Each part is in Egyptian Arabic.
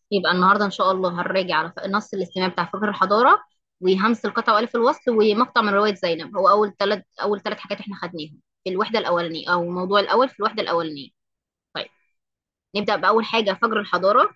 يبقى النهارده ان شاء الله هنراجع على نص الاستماع بتاع فقر الحضاره وهمس القطع والف الوصل ومقطع من روايه زينب هو اول ثلاث اول ثلاث حاجات احنا خدناهم في الوحده الاولانيه او الموضوع الاول في الوحده الاولانيه طيب نبدا باول حاجه فجر الحضاره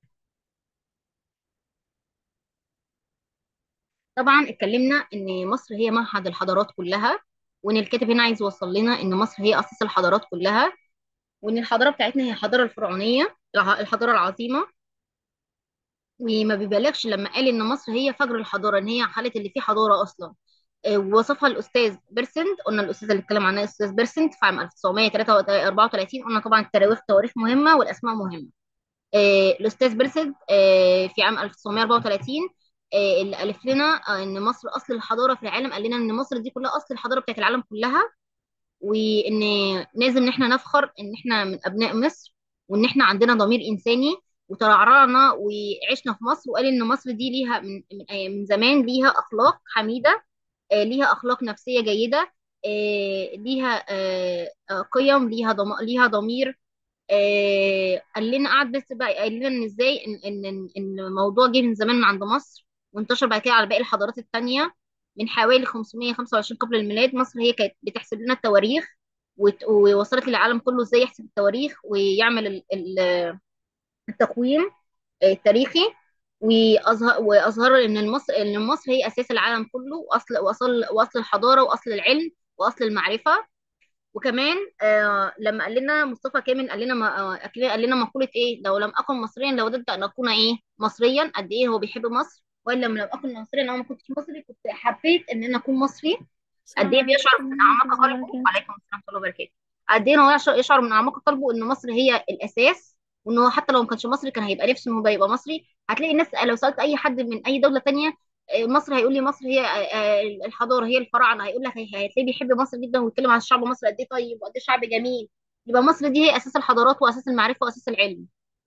طبعا اتكلمنا ان مصر هي معهد الحضارات كلها وان الكاتب هنا عايز يوصل لنا ان مصر هي اساس الحضارات كلها وان الحضاره بتاعتنا هي الحضاره الفرعونيه الع- الحضاره العظيمه وما بيبالغش لما قال ان مصر هي فجر الحضاره ان هي حاله اللي فيه حضاره اصلا آه، ووصفها الاستاذ بيرسنت قلنا الاستاذ اللي اتكلم عنها الاستاذ بيرسنت في عام 1934 قلنا طبعا التواريخ تواريخ مهمه والاسماء مهمه آه، الاستاذ بيرسنت آه، في عام 1934 آه، اللي الف لنا آه، ان مصر اصل الحضاره في العالم قال لنا ان مصر دي كلها اصل الحضاره بتاعت العالم كلها وان لازم ان احنا نفخر ان احنا من ابناء مصر وان احنا عندنا ضمير انساني وترعرعنا وعشنا في مصر وقال ان مصر دي ليها من من, آه، من زمان ليها اخلاق حميده آه، ليها اخلاق نفسيه جيده آه، ليها آه، آه، قيم ليها ضم... ليها ضمير آه، قال لنا قعد بس بقى قال لنا ان ازاي ان ان ان إن الموضوع جه من زمان من عند مصر وانتشر بعد كده على باقي الحضارات التانية من حوالي 525 قبل الميلاد مصر هي كانت بتحسب لنا التواريخ وت- ووصلت للعالم كله ازاي يحسب التواريخ ويعمل ال- ال- التقويم التاريخي واظهر واظهر ان مصر ان مصر هي اساس العالم كله واصل واصل واصل الحضاره واصل العلم واصل المعرفه وكمان آه لما قال لنا مصطفى كامل قال لنا ما- آه قال لنا مقولة ايه لو لم اكن مصريا لوددت ان اكون ايه مصريا قد ايه هو بيحب مصر ولا لم اكن مصريا انا ما كنتش مصري كنت حبيت ان انا اكون مصري قد السلام ايه بيشعر عليكم من ورحمة اعماق الله قلبه وبركاته وعليكم السلام ورحمه الله وبركاته قد ايه هو يشعر يشعر من اعماق قلبه ان مصر هي الاساس وان هو حتى لو ما كانش مصري كان هيبقى نفسه ان هو يبقى مصري هتلاقي الناس لو سالت اي حد من اي دوله تانية آه، مصر هيقول لي مصر هي آه، آه، الحضاره هي الفراعنه هيقول لك هي- هتلاقيه بيحب مصر جدا ويتكلم عن الشعب مصر قد ايه طيب وقد ايه شعب جميل يبقى مصر دي هي اساس الحضارات واساس المعرفه واساس العلم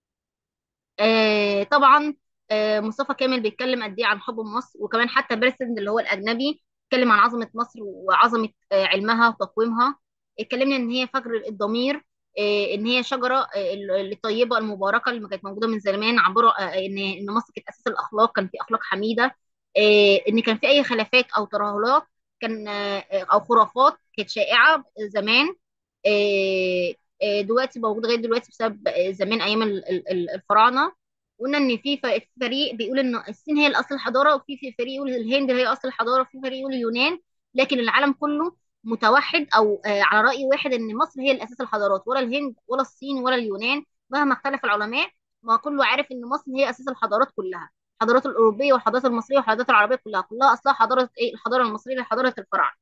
آه طبعا آه مصطفى كامل بيتكلم قد ايه عن حب مصر وكمان حتى بيرسند اللي هو الاجنبي اتكلم عن عظمه مصر وعظمه آه علمها وتقويمها اتكلمنا ان هي فجر الضمير آه ان هي شجره آه ال- الطيبه المباركه اللي كانت موجوده من زمان عباره آه ان ان مصر كانت اساس الاخلاق كان في اخلاق حميده آه ان كان في اي خلافات او ترهلات كان آه او خرافات كانت شائعه زمان آه، آه، دلوقتي موجود لغايه دلوقتي بسبب آه، زمان ايام ال- ال- ال- الفراعنه قلنا ان في ف- في فريق بيقول ان الصين هي الاصل الحضاره وفي في فريق يقول الهند هي اصل الحضاره وفي فريق يقول اليونان لكن العالم كله متوحد او آه، على راي واحد ان مصر هي الاساس الحضارات ولا الهند ولا الصين ولا اليونان مهما اختلف العلماء ما كله عارف ان مصر هي اساس الحضارات كلها الحضارات الاوروبيه والحضارات المصريه والحضارات العربيه كلها كلها اصلها حضاره ايه الحضاره المصريه حضاره الفراعنه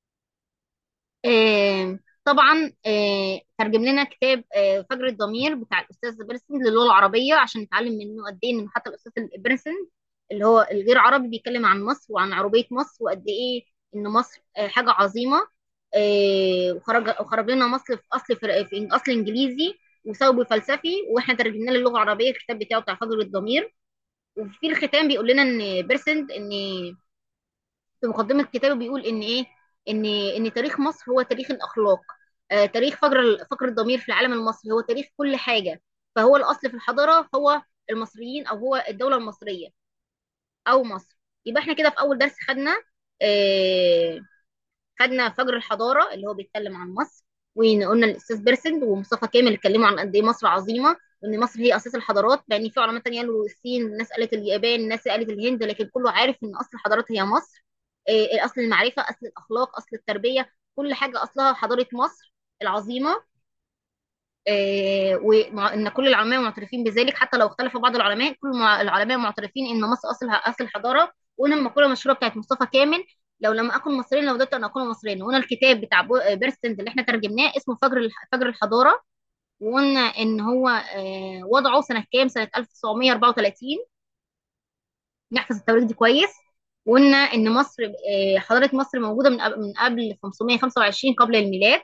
آه، طبعا آه، ترجم لنا كتاب آه، فجر الضمير بتاع الاستاذ بيرسون للغه العربيه عشان نتعلم منه قد ايه ان حتى الاستاذ بيرسون اللي هو الغير عربي بيتكلم عن مصر وعن عربيه مصر وقد ايه ان مصر آه، حاجه عظيمه آه، وخرج وخرج لنا مصر في اصل في في اصل انجليزي وثوب فلسفي واحنا ترجمناه للغه العربيه الكتاب بتاعه بتاع فجر الضمير وفي الختام بيقول لنا ان بيرسنت ان في مقدمة كتابه بيقول إن إيه إن إن تاريخ مصر هو تاريخ الأخلاق آه تاريخ فجر فجر الضمير في العالم المصري هو تاريخ كل حاجة فهو الأصل في الحضارة هو المصريين أو هو الدولة المصرية أو مصر يبقى إحنا كده في أول درس خدنا آه خدنا فجر الحضارة اللي هو بيتكلم عن مصر وقلنا الأستاذ بيرسند ومصطفى كامل اتكلموا عن قد إيه مصر عظيمة وإن مصر هي أساس الحضارات لأن في علماء تانية قالوا الصين الناس قالت اليابان الناس قالت الهند لكن كله عارف إن أصل الحضارات هي مصر إيه، اصل المعرفه اصل الاخلاق اصل التربيه كل حاجه اصلها حضاره مصر العظيمه إيه، وان كل العلماء معترفين بذلك حتى لو اختلف بعض العلماء كل مع- العلماء معترفين ان مصر اصلها اصل الحضاره وهنا المقوله المشهوره بتاعت مصطفى كامل لو لم اكن مصريا لوددت ان اكون مصريا وهنا الكتاب بتاع بو- بيرستند اللي احنا ترجمناه اسمه فجر الح- فجر الحضاره وقلنا ان هو آه، وضعه سنه كام سنه 1934 نحفظ التواريخ دي كويس وقلنا ان مصر آه، حضاره مصر موجوده من قبل من قبل 525 قبل الميلاد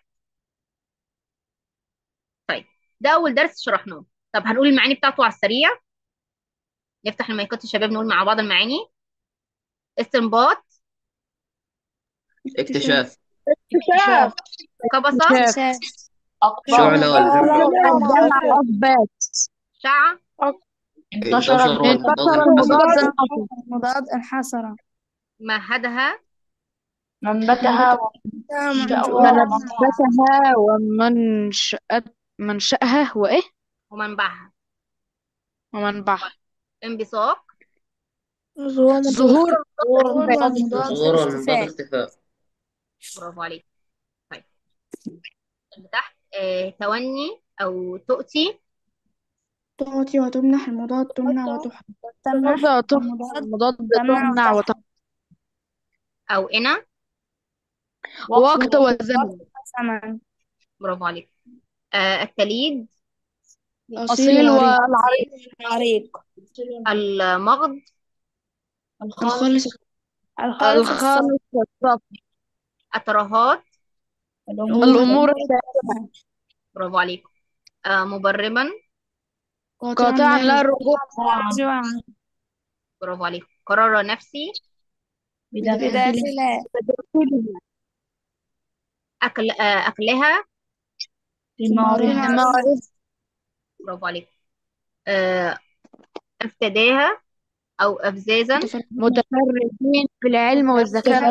طيب ده اول درس شرحناه طب هنقول المعاني بتاعته على السريع نفتح المايكات الشباب نقول مع بعض المعاني استنباط اكتشاف اكتشاف اكتشاف قبصة اكتشاف اكتشاف شعلة أقباط والجمع جمع أقباط شع أق- انتشر انتشر والمضاد المضاد انحصر انحصر مضاد انحصر مهدها منبتها ومنشأها ومنبعها منبتها ومنشأت منشأها وإيه ومنبعها ومنبعها انبثاق ظهور مضاد ظهور ظهور المضاد مضاد ظهور والمضاد اختفاء اختفاء برافو عليك طيب اللي تحت آه، توني او تؤتي تعطي وتمنح المضاد تمنع وتحب تمنح تبدأ تحصل المضاد المضاد تمنع تمنع وتحب وتحصل او انا وقت وزمن ثمن برافو عليك آه، التليد أصيل والعريض عريق المغض الخالص الخالص الخالص والصافي الترهات الأمور السائرة برافو عليك آه، مبرما قاطعا لا رجوع برافو عليك قرار نفسي بداخلها بداخلها أكل آه، أكلها المعرفة برافو عليك آه، افتداها أو أفزازا متفردين في العلم والذكاء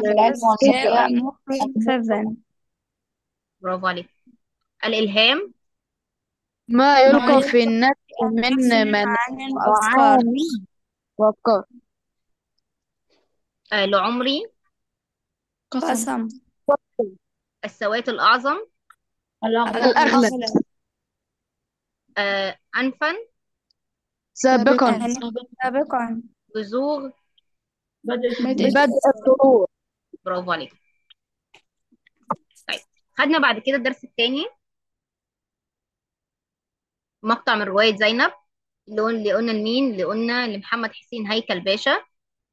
مفرد مفردا برافو عليك الإلهام ما يلقى في النفس من من أفكار معاني وأفكار آه، لعمري قسم السوات الأعظم الأغلب آه، أنفا سابقا سابقا بزوغ بدء السرور برافو عليك طيب خدنا بعد كده الدرس الثاني مقطع من رواية زينب اللي قلنا اللي قلنا لمين اللي قلنا لمحمد حسين هيكل باشا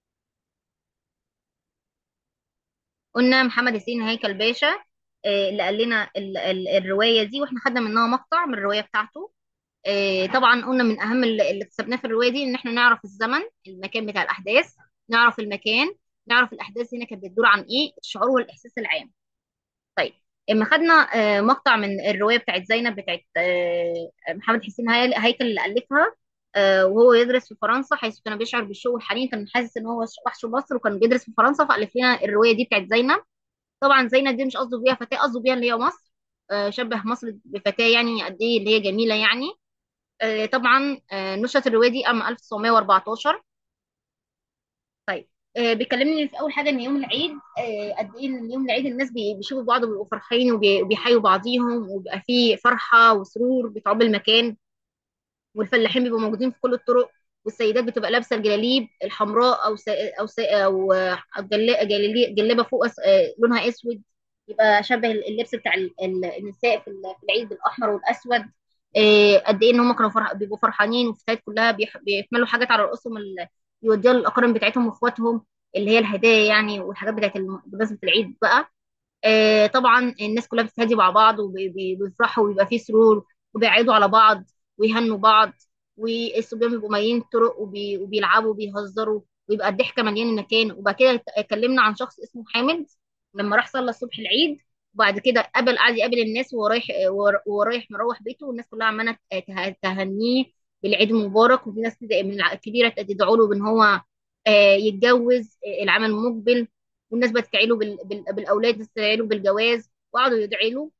قلنا محمد حسين هيكل باشا آه، اللي قال لنا ال- ال- الرواية دي واحنا خدنا منها مقطع من الرواية بتاعته آه، طبعا قلنا من اهم اللي اللي اكتسبناه في الرواية دي ان احنا نعرف الزمن المكان بتاع الاحداث نعرف المكان نعرف الاحداث هنا كانت بتدور عن ايه الشعور والاحساس العام طيب اما خدنا آه، مقطع من الروايه بتاعت زينب بتاعت آه، محمد حسين هي- هيكل اللي الفها آه، وهو يدرس في فرنسا حيث كان بيشعر بالشوق والحنين كان حاسس ان هو وحش مصر وكان بيدرس في فرنسا فالف لنا الروايه دي بتاعت زينب طبعا زينب دي مش قصده بيها فتاه قصده بيها اللي هي مصر آه، شبه مصر بفتاه يعني قد ايه اللي هي جميله يعني آه، طبعا آه، نشرت الروايه دي عام 1914 طيب آه بيكلمني في اول حاجه ان يوم العيد آه قد ايه ان يوم العيد الناس بي- بيشوفوا بعض وبيبقوا فرحانين وبي- وبيحيوا بعضيهم وبيبقى فيه فرحه وسرور بتعم المكان والفلاحين بيبقوا موجودين في كل الطرق والسيدات بتبقى لابسه الجلاليب الحمراء او سا او سا او آه، جل- جلالي- جلابه فوق أس- آه، لونها اسود يبقى شبه اللبس بتاع ال- ال- النساء في ال- في العيد بالاحمر والاسود آه، قد ايه ان هم كانوا فرح بيبقوا فرحانين والستات كلها بيح- بيحملوا حاجات على رؤوسهم ال- يوديها للاقارب بتاعتهم واخواتهم اللي هي الهدايا يعني والحاجات بتاعت الم- بمناسبه العيد بقى آه، طبعا الناس كلها بتتهادي مع بعض وبيفرحوا ويبقى فيه سرور وبيعيدوا على بعض ويهنوا بعض والصبيان بيبقوا مالين الطرق وبي- وبيلعبوا وبيهزروا ويبقى الضحكه مليان المكان وبعد كده اتكلمنا عن شخص اسمه حامد لما راح صلى الصبح العيد وبعد كده قابل قعد يقابل الناس وهو رايح وهو رايح مروح بيته والناس كلها عماله ته- تهنيه بالعيد المبارك وفي ناس كده من الع- الكبيره تدعو له بان هو آه، يتجوز آه، العام المقبل والناس بتدعي له بال- بال- بالاولاد ناس بتدعي له بالجواز وقعدوا يدعي له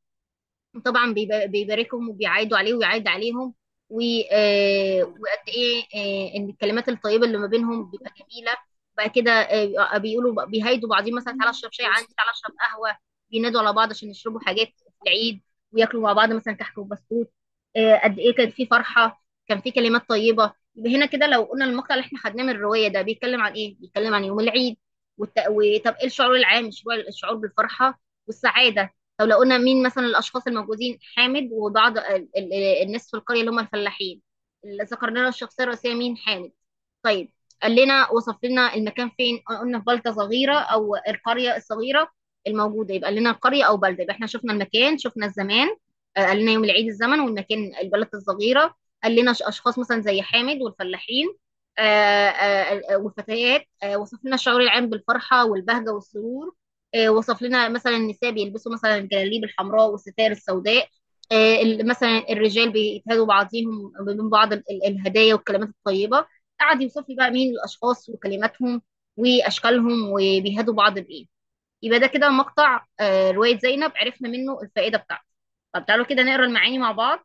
طبعا بيبا- بيباركهم وبيعايدوا عليه ويعايد عليهم و- آه، وقد ايه آه، ان الكلمات الطيبه اللي ما بينهم بتبقى جميله بعد كده آه، بيقولوا بيهايدوا بعضهم مثلا تعالى اشرب شاي عندي تعالى اشرب قهوه بينادوا على بعض عشان يشربوا حاجات في العيد وياكلوا مع بعض مثلا كحك وبسكوت آه، قد ايه كانت في فرحه كان في كلمات طيبه يبقى هنا كده لو قلنا المقطع اللي احنا خدناه من الروايه ده بيتكلم عن ايه؟ بيتكلم عن يوم العيد والت... وطب ايه الشعور العام؟ الشعور الشعور بالفرحه والسعاده طب لو قلنا مين مثلا الاشخاص الموجودين حامد وبعض ال- ال- الناس في القريه اللي هم الفلاحين اللي ذكرنا لنا الشخصيه الرئيسيه مين حامد طيب قال لنا وصف لنا المكان فين قلنا في بلده صغيره او القريه الصغيره الموجوده يبقى قال لنا القريه او بلده يبقى احنا شفنا المكان شفنا الزمان آه، قال لنا يوم العيد الزمن والمكان البلد الصغيره قال لنا ش- اشخاص مثلا زي حامد والفلاحين آه، آه، آه، والفتيات آه، وصف لنا الشعور العام بالفرحه والبهجه والسرور آه، وصف لنا مثلا النساء بيلبسوا مثلا الجلاليب الحمراء والستائر السوداء آه، ال- مثلا الرجال بيتهادوا بعضيهم من بعض ال- ال- الهدايا والكلمات الطيبة قعد يوصف لي بقى مين الأشخاص وكلماتهم وأشكالهم وبيهادوا بعض بإيه يبقى ده كده مقطع آه، رواية زينب عرفنا منه الفائدة بتاعته طب تعالوا كده نقرا المعاني مع بعض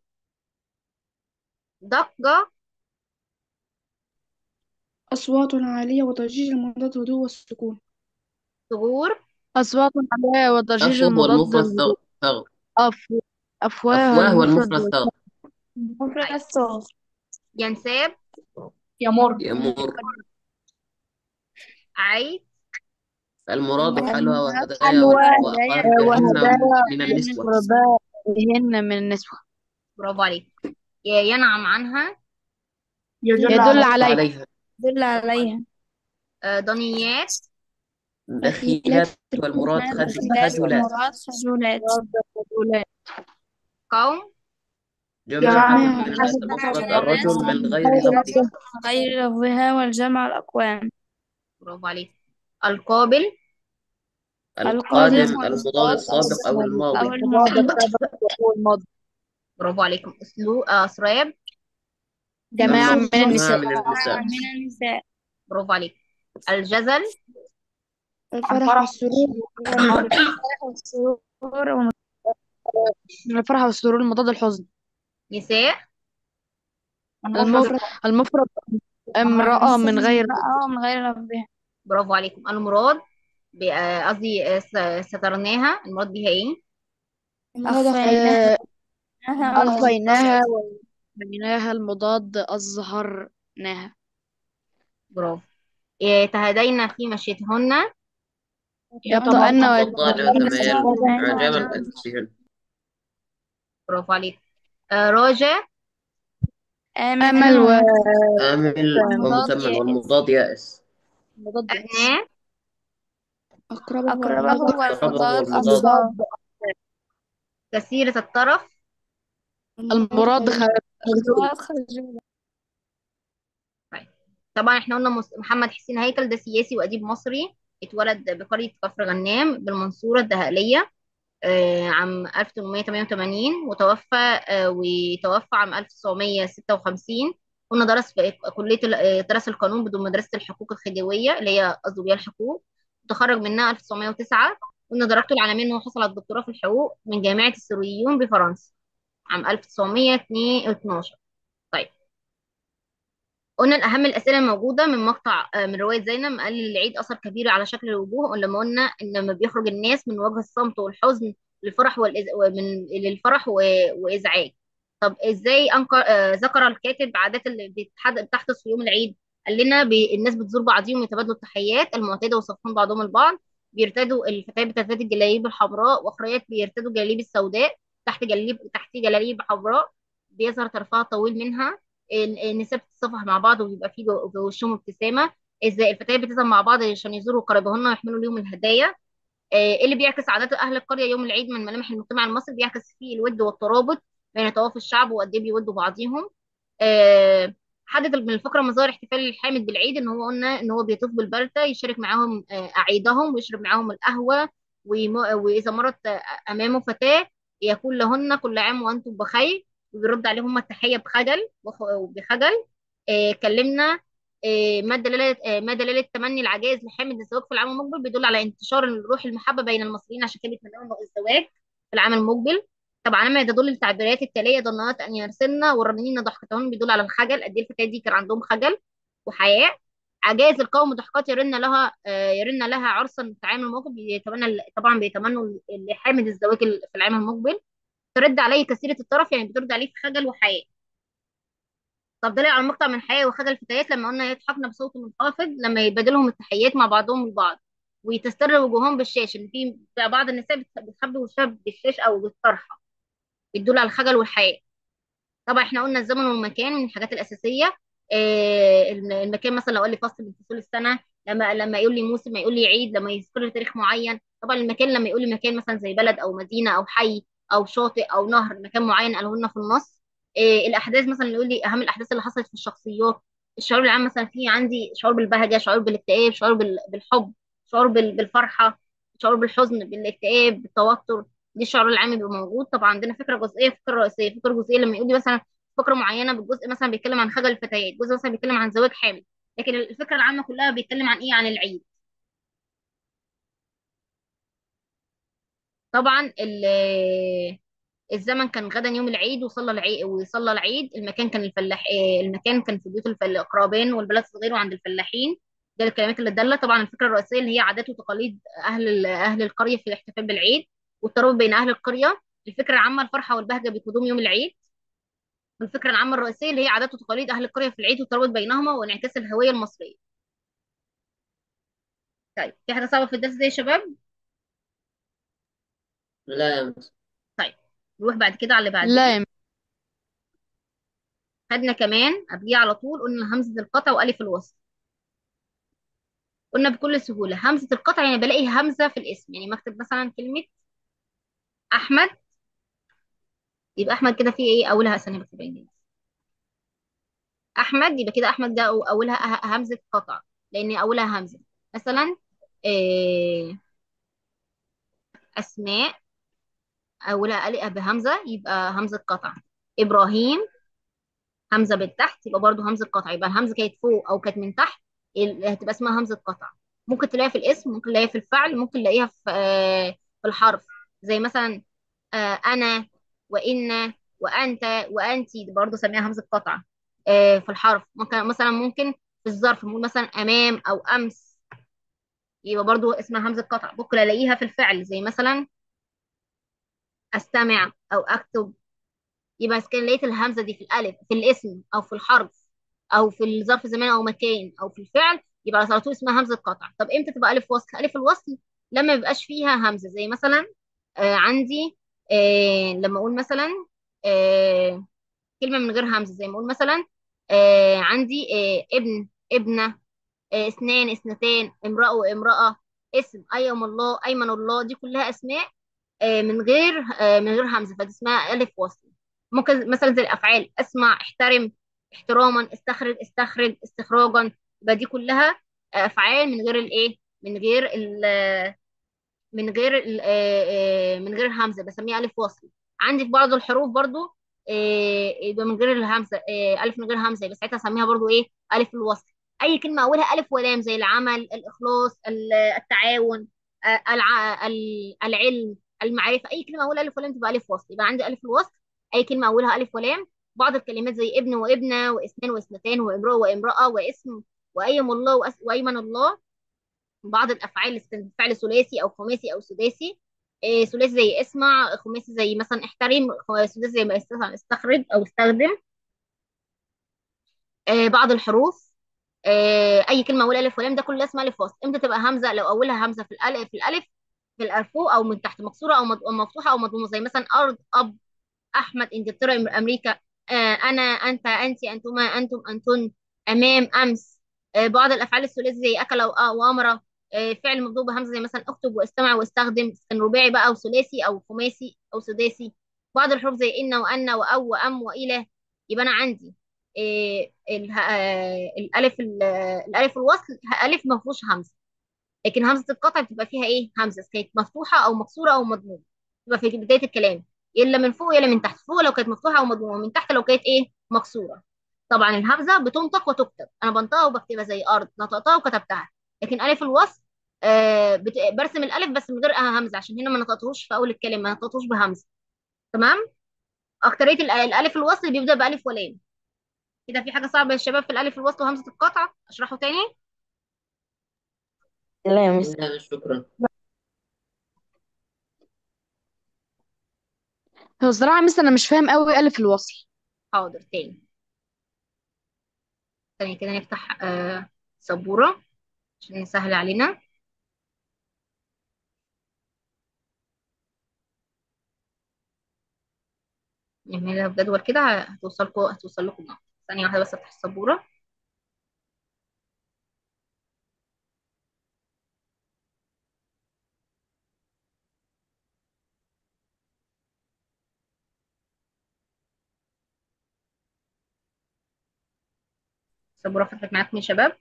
ضجة أصوات عالية وضجيج المضاد هدوء والسكون ثغور أصوات عالية وضجيج أفوه المضاد والمفرد ثغر ثغر أف... أفواه أفواه المفرد والمفرد ثغر مفرد الثغر ينساب يمر يمر عيد المراد حلوى وهدايا حلوى وأقاربهن وهدايا من النسوة قربائهن من النسوة برافو عليك ي- ينعم عنها يدل عليه عليها دل عليها آه، ضنيات دخيلات والمراد خج- خجلات مراد خجولات قوم جماعة جماعة. من المفرد الرجل من غير لفظ غير لفظها والجمع الأقوام برافو عليك القابل القادم المضاد السابق أو الماضي أو الماضي والماضي برافو عليكم اسلوب أسراب جماعة من جماعة النساء من النساء من النساء برافو عليك الجزل الفرح والسرور والسرور من الفرح والسرور المضاد الحزن نساء المفرد المفرد امرأة من غير أو من غير لفظها برافو عليكم المراد ب- آه، قصدي آه، س- سترناها المراد بيها ايه أخفيناها آه، أخفيناها وبيناها المضاد أظهرناها برافو إيه، تهادينا في مشيتهن يبطأن والضالع تميل إعجابا بأنفسهن برافو عليك آه، راجع أمل و آمل ومثمن والمضاد يائس مضاد أدناه أقربه أقربه والمضاد أقربه والمضاد والمضاد أصاب كثيرة الطرف المراد خ- المضاد خجولة طبعا احنا قلنا مس- محمد حسين هيكل ده سياسي وأديب مصري اتولد بقرية كفر غنام بالمنصورة الدهقلية آه، عام 1888 وتوفى آه، وتوفى عام 1956 كنا درس في كلية ال- آه، درس القانون بدون مدرسة الحقوق الخديوية اللي هي قصده بيها الحقوق تخرج منها 1909 كنا درجته العالمية وحصل على الدكتوراه في الحقوق من جامعة السوريون بفرنسا عام 1912 طيب قلنا الأهم الأسئلة الموجودة من مقطع آه، من رواية زينب قال لي العيد أثر كبير على شكل الوجوه ولما قلنا إن لما بيخرج الناس من وجه الصمت والحزن للفرح والإز... من للفرح و... وإزعاج طب إزاي أنكر آه، ذكر الكاتب عادات اللي بتحد... بتحدث في يوم العيد قال لنا ب... الناس بتزور بعضهم ويتبادلوا التحيات المعتادة وصفهم بعضهم البعض بيرتدوا الفتيات بترتدي الجلاليب الحمراء وأخريات بيرتدوا الجلاليب السوداء تحت جلاليب تحت جلاليب حمراء بيظهر طرفها الطويل منها ال- النساء بتتصافح مع بعض وبيبقى في جو- في وشهم ابتسامه ازاي الفتيات بتذهب مع بعض عشان يزوروا قرايبهن ويحملوا لهم الهدايا آه، اللي بيعكس عادات اهل القريه يوم العيد من ملامح المجتمع المصري بيعكس فيه الود والترابط بين طوائف الشعب وقد ايه بيودوا بعضيهم آه، حدد من الفقره مظاهر احتفال الحامد بالعيد ان هو قلنا ان هو بيطوف بالبرده يشارك معاهم آه، اعيدهم ويشرب معاهم القهوه ويم- واذا مرت آه، امامه فتاه يقول لهن كل عام وانتم بخير وبيرد عليهم التحيه بخجل وخ- وبخجل آه، كلمنا آه، ما دلالة آه، ما دلالة تمني العجائز لحامد الزواج في العام المقبل بيدل على انتشار روح المحبة بين المصريين عشان كده بيتمنوا الزواج في العام المقبل طبعا ما تدل التعبيرات التالية ظنات أن يرسلن والرنين ضحكتهن بيدل على الخجل قد ايه الفتاة دي كان عندهم خجل وحياء عجائز القوم ضحكات يرن لها آه، يرن لها عرسا في العام المقبل بيتمنى طبعا بيتمنوا لحامد الزواج في العام المقبل ترد عليه كثيرة الطرف يعني بترد عليه في خجل وحياء طب دليل على مقطع من حياة وخجل الفتيات لما قلنا يضحكن بصوت منخفض لما يبادلهم التحيات مع بعضهم البعض وتستر وجوههم بالشاش ان في بعض النساء بت- بتخبي وشها بالشاش او بالطرحه بتدل على الخجل والحياء طبعا احنا قلنا الزمن والمكان من الحاجات الاساسيه آه، الم- المكان مثلا لو قال لي فصل من فصول السنه لما لما يقول لي موسم ما يقول لي عيد لما يذكر لي تاريخ معين طبعا المكان لما يقول لي مكان مثلا زي بلد او مدينه او حي او شاطئ او نهر مكان معين قاله لنا في النص آه، الاحداث مثلا يقول لي اهم الاحداث اللي حصلت في الشخصيات الشعور العام مثلا في عندي شعور بالبهجه شعور بالاكتئاب شعور بال- بالحب شعور بال- بالفرحه شعور بالحزن بالاكتئاب بالتوتر دي الشعار العام بيبقى موجود طبعا عندنا فكره جزئيه فكره رئيسيه فكره جزئيه لما يقول لي مثلا فكره معينه بالجزء مثلا بيتكلم عن خجل الفتيات جزء مثلا بيتكلم عن زواج حامل لكن الفكره العامه كلها بيتكلم عن ايه عن العيد طبعا ال- الزمن كان غدا يوم العيد وصلى العيد وصلى العيد المكان كان الفلاح آه، المكان كان في بيوت الفل- الاقربان والبلد الصغير وعند الفلاحين ده الكلمات اللي دالة طبعا الفكره الرئيسيه اللي هي عادات وتقاليد اهل ال- اهل القريه في الاحتفال بالعيد والترابط بين اهل القريه الفكره العامه الفرحه والبهجه بقدوم يوم العيد والفكره العامه الرئيسيه اللي هي عادات وتقاليد اهل القريه في العيد والترابط بينهما وانعكاس الهويه المصريه طيب في حاجه صعبه في الدرس ده يا شباب لا يا مس طيب نروح بعد كده على اللي بعديه لا يا مس. خدنا كمان قبليه على طول قلنا همزه القطع والف الوصل قلنا بكل سهولة همزة القطع يعني بلاقي همزة في الاسم يعني مكتب مثلا كلمة أحمد يبقى أحمد كده فيه إيه أولها ثانية بكتبها إنجليزي أحمد يبقى كده أحمد ده أو- أولها أه- همزة قطع لأن أولها همزة مثلا إيه أسماء أولها ألف بهمزة يبقى همزة قطع إبراهيم همزة بالتحت يبقى برضو همزة قطع يبقى الهمزة كانت فوق أو كانت من تحت ال- هتبقى اسمها همزة قطع ممكن تلاقيها في الاسم ممكن تلاقيها في الفعل ممكن تلاقيها في آه، في الحرف زي مثلا آه، أنا وإن وأنت وأنتي دي برضه سميها همزة قطع آه، في الحرف ممكن مثلا ممكن في الظرف نقول مثلا أمام أو أمس يبقى برضه اسمها همزة قطع ممكن ألاقيها في الفعل زي مثلا أستمع أو أكتب يبقى إذا كان لقيت الهمزة دي في الألف في الاسم أو في الحرف أو في الظرف زمان أو مكان أو في الفعل يبقى على طول اسمها همزة قطع طب إمتى تبقى ألف وصل ألف الوصل لما يبقاش فيها همزة زي مثلا آه عندي آه لما أقول مثلا آه كلمة من غير همزة زي ما أقول مثلا آه عندي آه ابن ابنة آه اثنان اثنتان امرأة وامرأة اسم أيم الله أيمن الله دي كلها أسماء آه من غير آه من غير همزة فدي اسمها ألف وصل ممكن مثلا زي الأفعال أسمع احترم احتراما استخرج استخرج استخراجا يبقى دي كلها آه، أفعال من غير الإيه من غير ال من غير ال- آه، آه، من غير همزه بسميها الف وصل عندي في بعض الحروف برضو آه، يبقى من غير الهمزه آه، الف من غير همزه يبقى ساعتها اسميها برضو ايه الف الوصل اي كلمه اولها الف ولام زي العمل الاخلاص ال- التعاون آه، الع- ال- العلم المعرفه اي كلمه اولها الف ولام تبقى الف وصل يبقى عندي الف الوصل اي كلمه اولها الف ولام بعض الكلمات زي ابن وابنه واثنان واثنتان وامراه وامراه واسم وايم الله وأس- وايمن الله بعض الافعال استخدام فعل ثلاثي او خماسي او سداسي إيه ثلاثي زي اسمع خماسي زي مثلا احترم خ- سداسي زي ما است- استخرج او استخدم إيه بعض الحروف إيه اي كلمه اولها الف ولام ده كله اسمها الف وصل امتى تبقى همزه لو اولها همزه في الالف في الالف في الفوق او من تحت مكسوره او مض- أو مفتوحه او مضمومه زي مثلا ارض اب احمد انجلترا أم- امريكا آه انا انت انت انتما انتم انتن امام امس آه بعض الافعال الثلاثي زي اكل و- وامر آه فعل مبدوء بهمزه زي مثلا اكتب واستمع واستخدم كان رباعي بقى او ثلاثي او خماسي او سداسي بعض الحروف زي ان وان واو وام والى يبقى انا عندي آه اله- آه الالف ال- الالف الوصل الف ما فيهوش همزه لكن همزه القطع بتبقى فيها ايه همزه كانت مفتوحه او مكسوره او مضمومه تبقى في بدايه الكلام يلا من فوق يلا من تحت فوق لو كانت مفتوحه او مضمومه من تحت لو كانت ايه مكسوره طبعا الهمزه بتنطق وتكتب انا بنطقها وبكتبها زي ارض نطقتها وكتبتها لكن الف الوصل آه بت... برسم الالف بس من غير همزه عشان هنا ما نطقتهوش في اول الكلمه ما نطقتهوش بهمزه تمام اكتريه ال- الالف الوصل بيبدا بالف ولام كده في حاجه صعبه يا شباب في الالف الوصل وهمزه القطع اشرحه تاني لا يا مس لا شكرا هو الصراحة مثلا أنا مش فاهم قوي ألف الوصل حاضر تاني ثانيه كده نفتح آه سبوره عشان يسهل علينا نعملها بجدول كده هتوصلكم هتوصل لكم نقطة ثانية واحدة بس افتح السبورة السبورة فتحت معاكم يا شباب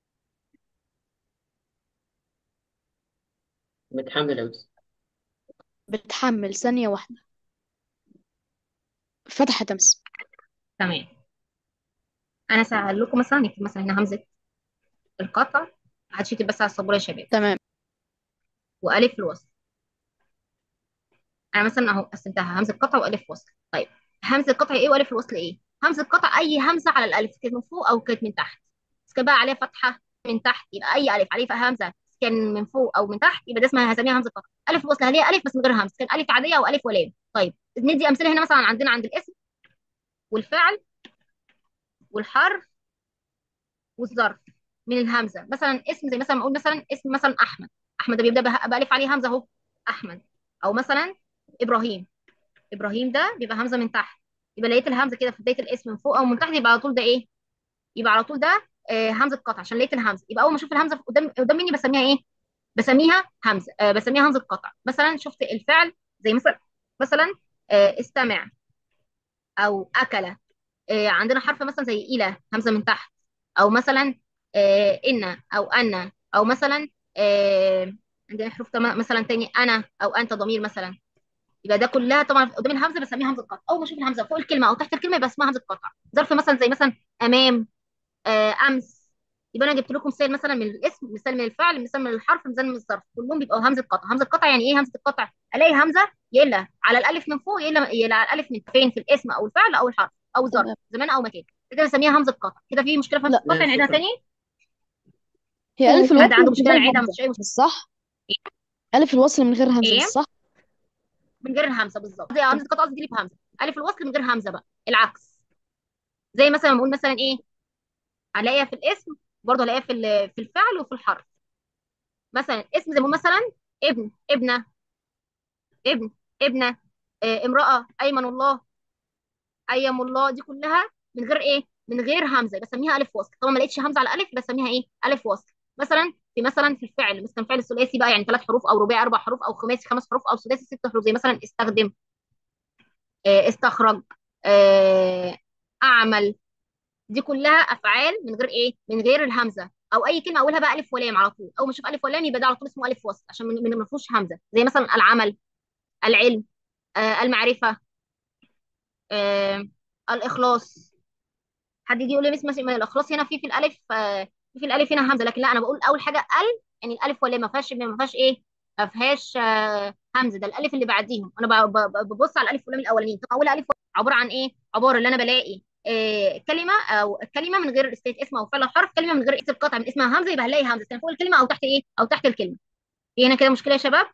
متحمل يا مس بتحمل ثانية واحدة فتحت أمس تمام انا سهل لكم مثلا نكتب مثلا هنا همزه القطع محدش يكتب بس على السبوره يا شباب تمام والف الوصل انا مثلا اهو قسمتها همزه قطع والف وصل طيب همزه القطع ايه والف الوصل ايه همزه القطع اي همزه على الالف كانت من فوق او كانت من تحت بس كان بقى عليها فتحه من تحت يبقى اي الف عليه فيها همزه كان من فوق او من تحت يبقى ده اسمها هسميها همزه قطع الف الوصل هي الف بس من غير همزه كان الف عاديه او الف ولام طيب ندي امثله هنا مثلا عندنا عند الاسم والفعل والحرف والظرف من الهمزه مثلا اسم زي مثلا ما اقول مثلا اسم مثلا احمد احمد ده بيبدا به- بالف عليه همزه اهو احمد او مثلا ابراهيم ابراهيم ده بيبقى همزه من تحت يبقى لقيت الهمزه كده في بدايه الاسم من فوق او من تحت يبقى على طول ده ايه يبقى على طول ده آه همزه قطع عشان لقيت الهمزه يبقى اول ما اشوف الهمزه في قدام قدام مني بسميها ايه بسميها همزه آه بسميها همزه قطع مثلا شفت الفعل زي مثلا مثلا آه استمع او اكل آه عندنا حرف مثلا زي الى همزه من تحت او مثلا آه ان او ان او مثلا آه عندنا حروف تم- مثلا تاني انا او انت ضمير مثلا يبقى ده كلها طبعا قدام الهمزه بسميها همزه قطع اول ما اشوف الهمزه فوق الكلمه او تحت الكلمه يبقى اسمها همزه قطع ظرف مثلا زي مثلا امام آه امس يبقى انا جبت لكم مثال مثلا من الاسم مثال من الفعل مثال من الحرف مثال من الظرف كلهم بيبقوا همزه قطع همزه قطع يعني ايه همزه القطع الاقي همزه يا الا على الالف من فوق يا الا يا إلا على الالف من فين في الاسم او الفعل او الحرف او الظرف تمام زمان او مكان كده بسميها همزه قطع كده في مشكله في همزه لا القطع لا نعيدها شكرا تاني هي ألف حد الوصل عنده من مشكله غير نعيدها همزة مفيش اي مشكله مش صح؟ ألف الوصل من غير همزة ايه مش صح؟ من غير الهمزه بالظبط زي همزه القطع قصدي دي بهمزه الف الوصل من غير همزه بقى العكس زي مثلا بنقول مثلا ايه هلاقيها في الاسم برضه هلاقيها في ال- في الفعل وفي الحرف مثلا اسم زي ما مثلا ابن ابنه ابن ابنه آه، امراه ايمن الله ايم الله دي كلها من غير ايه من غير همزه بسميها الف وصل طبعا ما لقيتش همزه على الالف بسميها ايه الف وصل مثلا في مثلا في الفعل مثلا فعل ثلاثي بقى يعني ثلاث حروف او رباعي اربع حروف او خماسي خمس حروف او سداسي ست حروف زي مثلا استخدم آه، استخرج آه، اعمل دي كلها افعال من غير ايه من غير الهمزه او اي كلمه اولها بقى الف ولام على طول اول ما اشوف الف ولام يبقى ده على طول اسمه الف وصل عشان من من- ما فيهوش همزه زي مثلا العمل العلم آه المعرفه آه الاخلاص حد يجي يقول لي مثلا مثلا الاخلاص هنا في في الالف آه في في الالف هنا همزه لكن لا انا بقول اول حاجه ال يعني الالف ولام ما فيهاش ما فيهاش ايه ما فيهاش آه همزه ده الالف اللي بعديهم انا ب- ب- ببص على الالف واللام الاولانيين طب اول الف عباره عن ايه عباره اللي انا بلاقي آه كلمه او كلمه من غير استيت اسم او فعل أو حرف كلمه من غير اسم قطع من اسمها همزه يبقى هنلاقي همزه كان فوق الكلمه او تحت ايه او تحت الكلمه في هنا كده مشكله يا شباب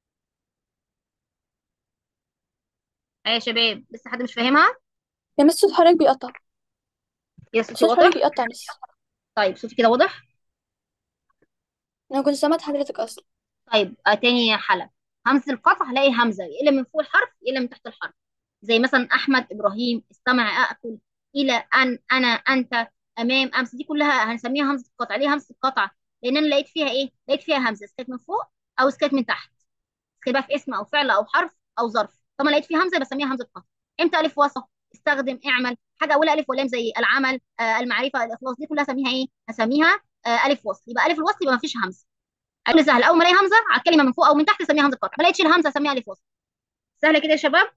ايه يا شباب لسه حد مش فاهمها يا مس صوت حضرتك بيقطع يا صوتي صوت حضرتك واضح بيقطع مس طيب صوتي كده واضح انا كنت سامعت حضرتك اصلا طيب آه تاني حلقة همزة القطع هلاقي همزة يا إلا من فوق الحرف يا إلا من تحت الحرف زي مثلا أحمد إبراهيم استمع أكل إلى أن أنا أنت أمام أمس دي كلها هنسميها همزة القطع ليه همزة القطع لأن أنا لقيت فيها إيه لقيت فيها همزة سكت من فوق أو سكت من تحت سكت بقى في اسم أو فعل أو حرف أو ظرف طبعا لقيت فيها همزة بسميها همزة قطع إمتى ألف وسط استخدم اعمل حاجة أولها ألف ولام زي العمل آه المعرفة الإخلاص دي كلها هسميها إيه هسميها آه ألف وصل يبقى ألف الوصل يبقى مفيش همزة حل سهل اول ما الاقي همزه على الكلمه من فوق او من تحت اسميها همزه قطع ما لقيتش الهمزه اسميها الف وسط سهله كده يا شباب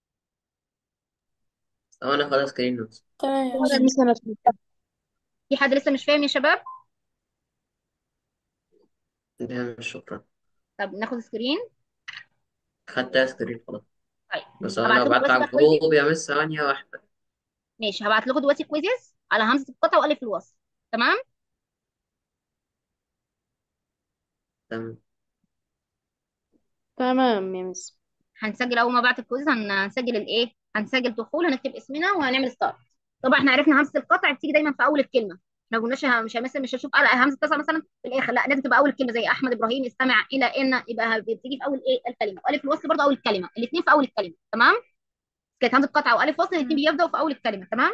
أو أنا خلاص سكرين نوت تمام يا أنا مس مس أنا فهمت. في حد لسه مش فاهم يا شباب ده مش شكرا طب ناخد سكرين خدتها سكرين خلاص طيب بس هبعت أنا لكم بعت دلوقتي على بقى كويزز الجروب يا مس ثانية واحدة ماشي هبعت لكم دلوقتي كويزز على همزه القطع والف الوصل تمام تمام تمام يا مس هنسجل اول ما بعت الكويز هن- هنسجل الايه هنسجل دخول هنكتب اسمنا وهنعمل ستارت طبعا احنا عرفنا همزه القطع بتيجي دايما في اول الكلمه احنا ما قلناش ه- مش مثلا مش هشوف على همزه القطع مثلا في الاخر لا لازم تبقى اول الكلمه زي احمد ابراهيم استمع الى ان يبقى بتيجي في اول ايه الكلمه والف الوصل برضه اول الكلمه الاثنين في اول الكلمه تمام كانت همزه قطع والف وصل الاثنين بيبداوا في اول الكلمه تمام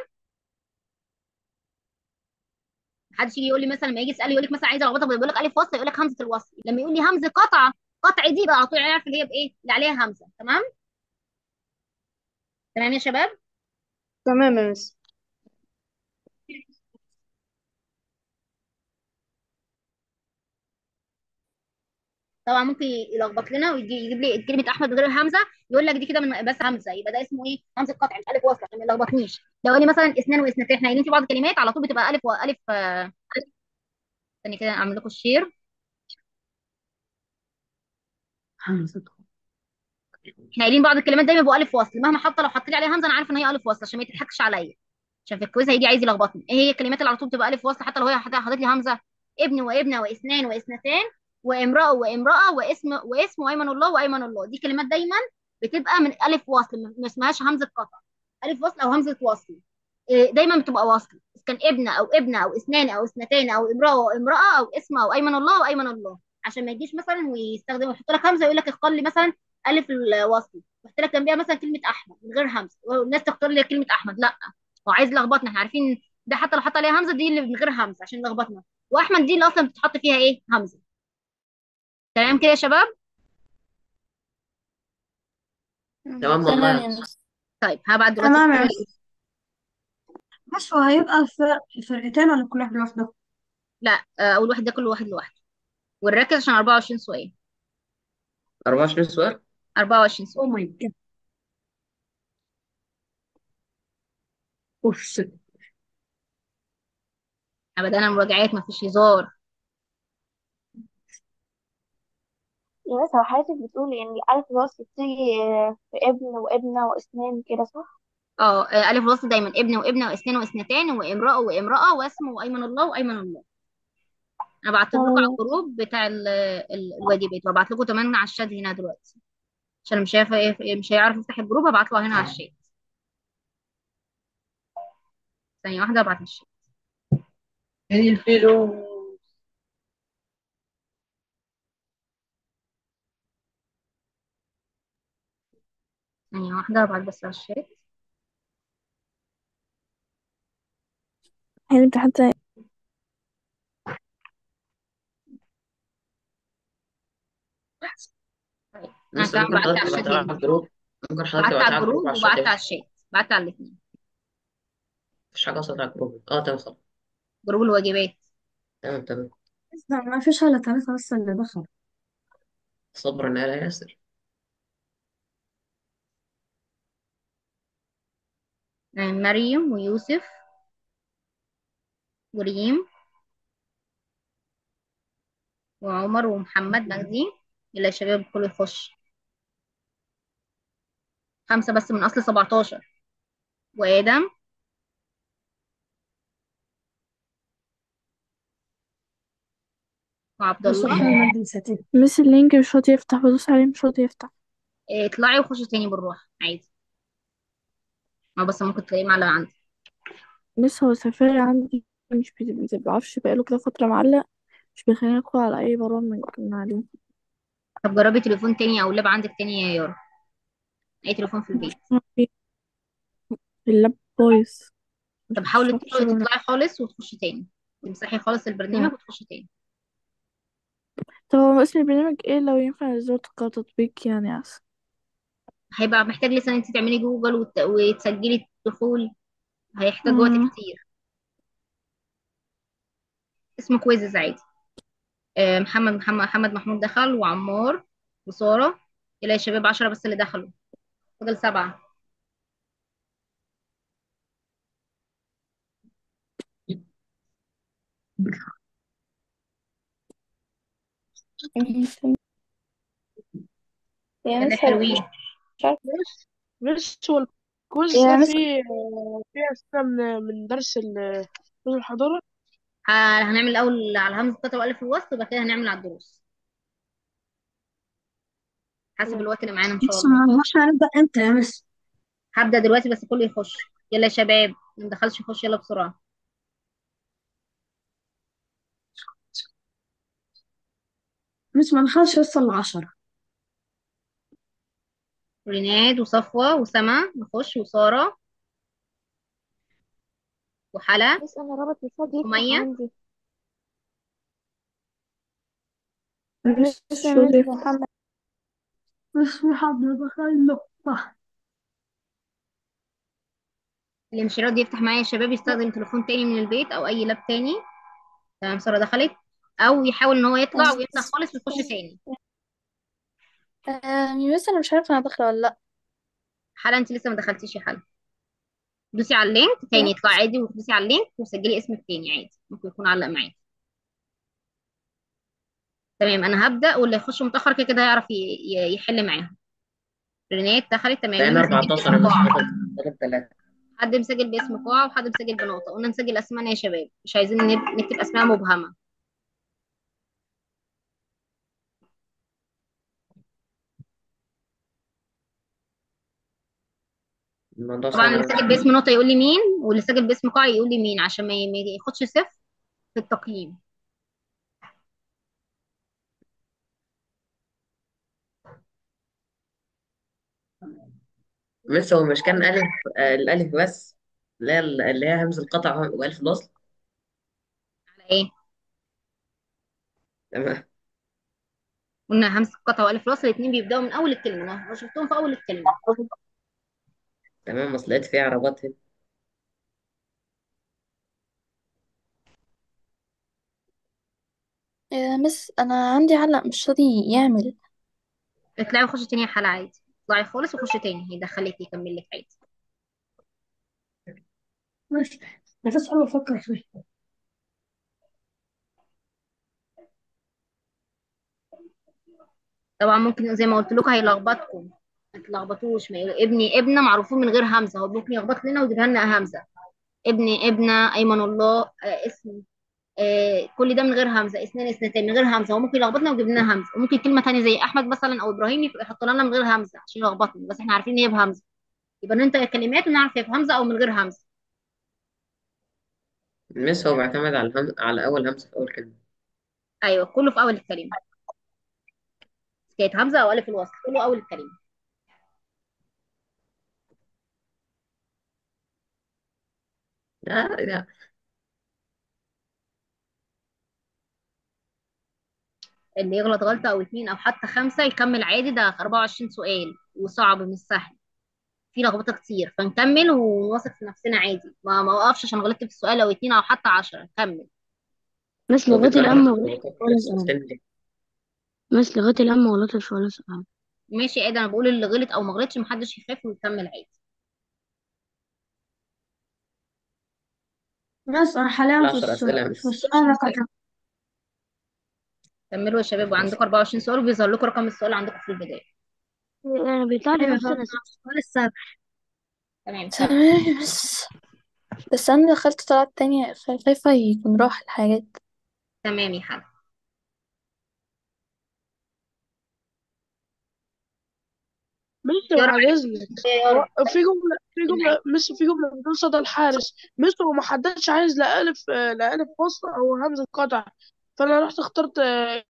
محدش يجي يقول لي مثلا لما يجي يسالني يقول لك مثلا عايزه الخبطه بيقول لك الف وصل يقول لك همزه الوصل لما يقول لي همزه قطع قطع دي بقى على طول يعرف اللي هي بايه اللي عليها همزه تمام تمام يا شباب تمام يا مس طبعا ممكن يلخبط لنا ويجي يجيب لي كلمه احمد من غير همزه يقول لك دي كده من بس همزه يبقى ده اسمه ايه همزه قطع مش الف وصل عشان ما يلخبطنيش لو قال لي مثلا اثنان واثنتين احنا قايلين في بعض الكلمات على طول بتبقى الف والف آه، ثانيه كده اعمل لكم الشير احنا قايلين بعض الكلمات دايما بيبقوا الف وصل مهما حتى لو حط لي عليها همزه انا عارفه ان هي الف وصل عشان ما يضحكش عليا عشان في الكويز هيجي عايز يلخبطني ايه هي الكلمات اللي على طول بتبقى الف وصل حتى لو هي حاطط حاطط لي همزه ابن وابنه واثنان واثنتان وامراه وامراه واسم واسم وايمن الله وايمن الله دي كلمات دايما بتبقى من الف وصل ما ما اسمهاش همزه قطع الف وصل او همزه وصل إيه، دايما بتبقى وصل إذا كان ابن او ابنه او اثنان او اثنتين او امراه وامراه او اسم او ايمن الله وايمن الله عشان ما يجيش مثلا ويستخدم يحط لك همزه ويقول لك اختار لي مثلا الف الوصل قلت لك جنبيها مثلا كلمه احمد من غير همزه والناس تختار لي كلمه احمد لا هو عايز يلخبطنا احنا عارفين ده حتى لو حط عليها همزه دي اللي من غير همزه عشان يلخبطنا واحمد دي اللي اصلا بتتحط فيها ايه همزه تمام كده يا شباب تمام والله تمام يا يا مس مس طيب هبعت دلوقتي تمام يا الصورة. مس بس هو هيبقى فرق فرقتين ولا كل واحد لوحده؟ لا آه، اول واحد ده كل واحد لوحده ونركز عشان 24 سؤال 24 سؤال 24 او سؤال ماي جاد اوف شت ابدا انا مراجعات ما فيش هزار يا مس هو حضرتك بتقولي ان الألف الوصل بتيجي آه، في ابن وابنة واسنان كده صح؟ اه آه، الف وصل دايما ابن وابنه واثنين واثنتان وامراه وامراه واسم وايمن الله وايمن الله انا بعت لكم على تمام الجروب بتاع ال- ال- الواجبات وبعت لكم كمان على الشات هنا دلوقتي عشان مش شايفه ايه مش هيعرف يفتح الجروب هبعت له هنا على الشات ثانيه واحده ابعت الشات يعني الفلوس ثانيه واحده ابعت بس على الشات هي الامتحان تاني طيب انا بس كمان ممكن بعت على حضرتك الشات تبعتها على هنا الجروب ممكن حضرتك بعت تبعتها على على الجروب الجروب على الشات وبعت على ينفع الشات بعت على الاثنين مفيش حاجة وصلت على الجروب اه تمام خلاص جروب الواجبات تمام تمام بس ده ما فيش الا ثلاثة بس اللي دخل صبر ان لا ياسر آه، مريم ويوسف وريم وعمر ومحمد مجدي يلا يا شباب كله يخش خمسة بس من أصل 17 وآدم وعبد بس الله محمد مجدي نسيتيه مس اللينك مش راضي يفتح بدوس عليه مش راضي يفتح آه، اطلعي وخشي تاني بالراحة عادي ما بس ممكن تلاقيه معلق عندي مس هو سفاري عندي مش بت- بتعرفش بقاله كده فترة معلق مش بيخليني ادخل على اي برامج من عليه طب جربي تليفون تاني أو لاب عندك تاني يا يارا أي تليفون في البيت اللاب بايظ مش طب حاولي بعرف تطلعي اشتغل تطلعي خالص وتخشي تاني تمسحي خالص البرنامج وتخشي تاني طب هو اسم البرنامج ايه لو ينفع يزور كتطبيق يعني احسن هيبقى محتاج لسه ان انت تعملي جوجل وت... وتسجلي الدخول هيحتاج وقت مم. كتير اسمه كويزز عادي آه، محمد محمد محمد محمود دخل وعمار وسارة يلا يا شباب عشرة بس اللي دخلوا فضل سبعة يا يلا مس حلوين مش عارفة بس بس هو الكويز يا ده مس فيه فيه أسئلة من من درس ال- كويز الحضارة ه- هنعمل الأول على همزة قطع وألف الوسط وبعد كده هنعمل على الدروس حسب الوقت اللي معانا إن شاء بس الله ما احنا هنبدأ امتى يا مس هبدأ دلوقتي بس كله يخش يلا يا شباب اللي مدخلش يخش يلا بسرعة مس ما دخلش لسه العشرة ريناد وصفوة وسما نخش وسارة وحلا بس انا رابط مش راضي يفتح ومية عندي مس بس يا شو مس محمد مس في حد دخل له صح اللي مش راضي يفتح معايا يا شباب يستخدم تليفون تاني من البيت أو أي لاب تاني تمام سارة دخلت أو يحاول إن هو يطلع ويفتح خالص ويخش تاني آه بس انا مش عارفه انا داخله ولا لا حلا انت لسه ما دخلتيش يا حلا دوسي على اللينك تاني يطلع عادي وتدوسي على اللينك وسجلي اسمك تاني عادي ممكن يكون علق معاكي تمام انا هبدأ واللي يخش متأخر كده كده هيعرف ي- ي- يحل معاهم رينات دخلت تمام لقينا مين مسجل 14 باسم يا مس قاع فاضل فاضل ثلاثة حد مسجل باسم قاع وحد مسجل بنقطة قلنا نسجل اسمائنا يا شباب مش عايزين نب- نكتب اسماء مبهمة الموضوع طبعا صعب اللي أوي سجل باسم نقطة يقول لي مين واللي سجل باسم قاع يقول لي مين عشان ما ي- ما ياخدش صفر في التقييم مس هو مش كان ألف آه، الألف بس اللي هي اللي هي همزة القطع وألف الوصل على ايه تمام قلنا همسك قطع والف وصل الاثنين بيبداوا من اول الكلمة انا شفتهم في اول الكلمة تمام بس لقيت فيها عربات هنا آه بس انا عندي علق مش راضي يعمل اطلعي وخشي تاني يا حلا عادي اطلعي خالص وخشي تاني هيدخلك يكمل لك عادي ماشي بس حلو افكر فيه طبعا ممكن زي ما قلت لكم هيلخبطكم ما تلخبطوش ما يقول ابني ابنه معروفين من غير همزه هو ممكن يلخبط لنا ويجيبها لنا همزه ابني ابنه ايمن الله آه اسم آه كل ده من غير همزه اثنين اثنتين من غير همزه هو ممكن يلخبطنا ويجيب لنا همزه وممكن كلمه تانية زي احمد مثلا او ابراهيم يبقى يحط لنا من غير همزه عشان يلخبطنا بس احنا عارفين ان هي بهمزه يبقى ننطق الكلمات ونعرف هي بهمزه او من غير همزه مس هو بيعتمد على الهم... على أول همزة في أول كلمة ايوه كله في اول الكلمه كانت همزه او الف الوصل كله اول الكلمه لا لا اللي يغلط غلطه او اتنين او حتى خمسه يكمل عادي ده 24 سؤال وصعب مش سهل في لخبطه كتير فنكمل ونواثق في نفسنا عادي ما ما اوقفش عشان غلطت في السؤال او اتنين او حتى عشرة نكمل بس هو لغاية الآن ما بيكرر غلطتش هو ولا كده سؤال سيستم بس لغاية الآن ما غلطتش ولا سؤال ماشي عادي انا بقول اللي غلط او ما غلطش محدش يخاف ويكمل عادي بس انا حاليا في العشر أسئلة يا السؤال في مس السؤال رقم كملوا يا شباب وعندكم 24 سؤال وبيظهر لكم رقم السؤال عندكم في البداية أنا بيطلع لي ايوه نفس فعلا الأسئلة السؤال السابع تمام كمل تمام بس بس انا دخلت طلعت تانية خا- خايفة يكون راح الحاجات تمام يا حلا مس يا رب بعد إذنك يا رب هو في جملة في جملة مس في جملة بتقول صدى الحارس مس هو ما حددش عايز لا ألف لا ألف وصل أو همزة قطع فأنا رحت اخترت